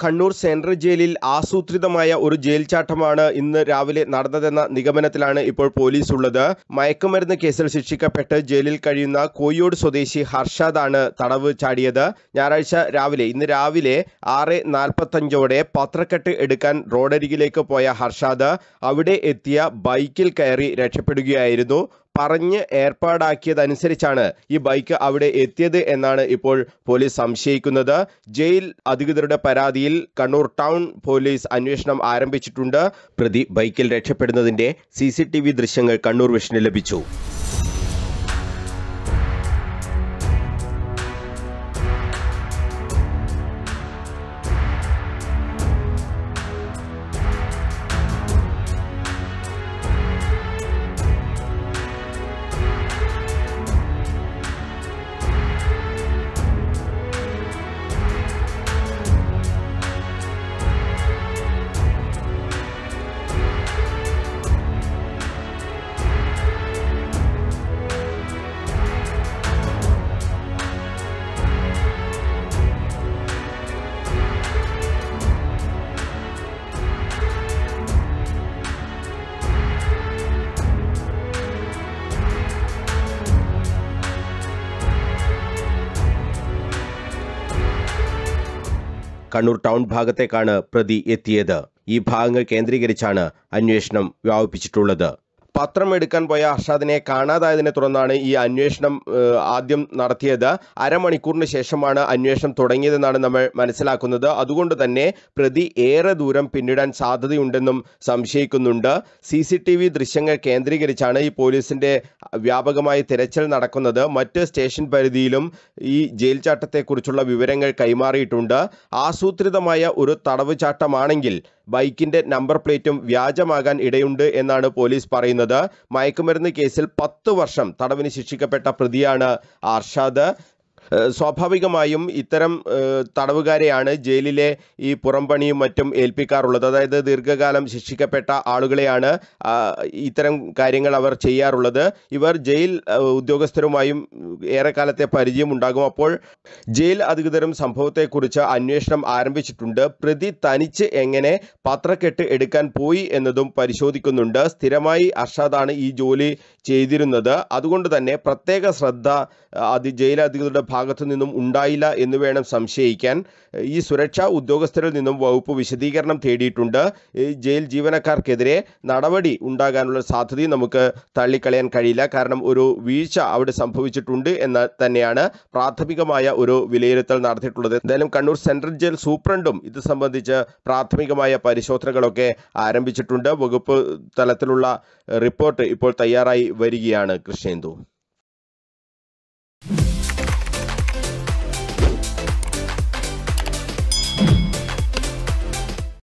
Kannur central ജയിലിൽ ആസൂത്രിതമായ ഒരു ജയിൽ ചാട്ടമാണ് ഇന്ന് രാവിലെ നടന്നതെന്ന നിഗമനത്തിലാണ് ഇപ്പോൾ പോലീസ് ഉള്ളത് മയക്കുമരുന്ന് കേസിൽ ശിക്ഷിക്കപ്പെട്ട് ജയിലിൽ കഴിയുന്ന കോയ്യോട് സ്വദേശി ഹർഷാദാണ് തടവ് ചാടിയത് ഞായറാഴ്ച രാവിലെ ഇന്ന് രാവിലെ ആറ് നാൽപ്പത്തഞ്ചോടെ പത്രക്കെട്ട് എടുക്കാൻ റോഡരികിലേക്ക് പോയ ഹർഷാദ് അവിടെ എത്തിയ ബൈക്കിൽ കയറി രക്ഷപ്പെടുകയായിരുന്നു പറഞ്ഞ് ഏർപ്പാടാക്കിയതനുസരിച്ചാണ് ഈ ബൈക്ക് അവിടെ എത്തിയത് എന്നാണ് ഇപ്പോൾ പോലീസ് സംശയിക്കുന്നത് ജയിൽ അധികൃതരുടെ പരാതിയിൽ കണ്ണൂർ ടൗൺ പോലീസ് അന്വേഷണം ആരംഭിച്ചിട്ടുണ്ട് പ്രതി ബൈക്കിൽ രക്ഷപ്പെടുന്നതിന്റെ സി ദൃശ്യങ്ങൾ കണ്ണൂർ വിഷന് ലഭിച്ചു കണ്ണൂർ ടൗൺ ഭാഗത്തേക്കാണ് പ്രതി എത്തിയത് ഈ ഭാഗങ്ങൾ കേന്ദ്രീകരിച്ചാണ് അന്വേഷണം വ്യാപിപ്പിച്ചിട്ടുള്ളത് പത്രം എടുക്കാൻ പോയ അർഷാദിനെ കാണാതായതിനെ തുടർന്നാണ് ഈ അന്വേഷണം ഏഹ്, ആദ്യം നടത്തിയത് അരമണിക്കൂറിന് ശേഷമാണ് അന്വേഷണം തുടങ്ങിയതെന്നാണ് നമ്മൾ മനസ്സിലാക്കുന്നത് അതുകൊണ്ട് തന്നെ പ്രതി ഏറെ ദൂരം പിന്നിടാൻ സാധ്യതയുണ്ടെന്നും സംശയിക്കുന്നുണ്ട് സി സി ടി വി ദൃശ്യങ്ങൾ കേന്ദ്രീകരിച്ചാണ് ഈ പോലീസിന്റെ വ്യാപകമായ തിരച്ചിൽ നടക്കുന്നത് മറ്റ് സ്റ്റേഷൻ പരിധിയിലും ഈ ജയിൽ ചാട്ടത്തെക്കുറിച്ചുള്ള വിവരങ്ങൾ കൈമാറിയിട്ടുണ്ട് ആസൂത്രിതമായ ഒരു തടവ് ചാട്ടമാണെങ്കിൽ ബൈക്കിന്റെ നമ്പർ പ്ലേറ്റും വ്യാജമാകാൻ ഇടയുണ്ട് എന്നാണ് പോലീസ് പറയുന്നത് മയക്കുമരുന്ന് കേസിൽ പത്ത് വർഷം തടവിന് ശിക്ഷിക്കപ്പെട്ട പ്രതിയാണ് അർഷാദ് ഏഹ് സ്വാഭാവികമായും ഇത്തരം ഏഹ് തടവുകാരെയാണ് ജയിലിലെ ഈ പുറംപണിയും മറ്റും ഏൽപ്പിക്കാറുള്ളത് അതായത് ദീർഘകാലം ശിക്ഷിക്കപ്പെട്ട ആളുകളെയാണ് ആ, ഇത്തരം കാര്യങ്ങൾ അവർ ചെയ്യാറുള്ളത് ഇവർ ജയിൽ ഏഹ് ഉദ്യോഗസ്ഥരുമായും ഏറെക്കാലത്തെ പരിചയം ഉണ്ടാകും അപ്പോൾ ജയിൽ അധികൃതരും സംഭവത്തെക്കുറിച്ച് അന്വേഷണം ആരംഭിച്ചിട്ടുണ്ട് പ്രതി തനിച്ച് എങ്ങനെ പത്രക്കെട്ട് എടുക്കാൻ പോയി എന്നതും പരിശോധിക്കുന്നുണ്ട് സ്ഥിരമായി അർഷാദാണ് ഈ ജോലി ചെയ്തിരുന്നത് അതുകൊണ്ട് തന്നെ പ്രത്യേക ശ്രദ്ധ അത് ജയിൽ അധികൃതരുടെ ഭാഗത്തു നിന്നും ഉണ്ടായില്ല എന്ന് വേണം സംശയിക്കാൻ ഈ സുരക്ഷാ ഉദ്യോഗസ്ഥരിൽ നിന്നും വകുപ്പ് വിശദീകരണം തേടിയിട്ടുണ്ട് ഈ ജയിൽ ജീവനക്കാർക്കെതിരെ നടപടി ഉണ്ടാകാനുള്ള സാധ്യതയും നമുക്ക് തള്ളിക്കളയാൻ കഴിയില്ല കാരണം ഒരു വീഴ്ച അവിടെ സംഭവിച്ചിട്ടുണ്ട് എന്ന് തന്നെയാണ് പ്രാഥമികമായ ഒരു വിലയിരുത്തൽ നടത്തിയിട്ടുള്ളത് എന്തായാലും കണ്ണൂർ സെൻട്രൽ ജയിൽ സൂപ്രണ്ടും ഇത് സംബന്ധിച്ച് പ്രാഥമികമായ പരിശോധനകളൊക്കെ ആരംഭിച്ചിട്ടുണ്ട് വകുപ്പ് തലത്തിലുള്ള റിപ്പോർട്ട് ഇപ്പോൾ തയ്യാറായി വരികയാണ് കൃഷ്ണേന്ദു